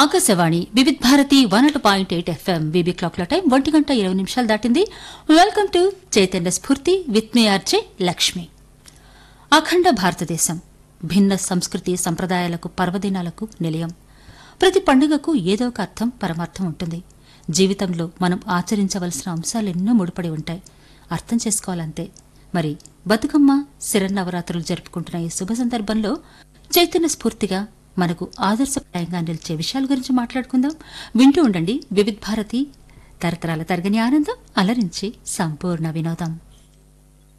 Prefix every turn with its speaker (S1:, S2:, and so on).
S1: Akashvani Vividh Bharati one అటు point eight FM బీబీ క్లాక్ల టైం ఒంటి గంట ఇరవై నిమిషాలు దాటింది welcome to Chaitanya Spoorthi with మీ ఆర్జే లక్ష్మి అఖండ భారతదేశం భిన్న సంస్కృతి సంప్రదాయాలకు పర్వదినాలకు నిలయం ప్రతి పండుగకు ఏదో ఒక అర్థం పరమార్థం ఉంటుంది జీవితంలో మనం ఆచరించవలసిన అంశాలు ఎన్నో ముడిపడి ఉంటాయి అర్థం చేసుకోవాలంతే మరి బతుకమ్మ శరన్నవరాత్రులు జరుపుకుంటున్న ఈ శుభ సందర్భంలో చైతన్య స్ఫూర్తిగా మనకు ఆదర్శప్రాయంగా నిలిచే విషయాల గురించి మాట్లాడుకుందాం వింటూ ఉండండి వివిధ్ భారతి తరతరాల తరగని ఆనందం అలరించి సంపూర్ణ వినోదం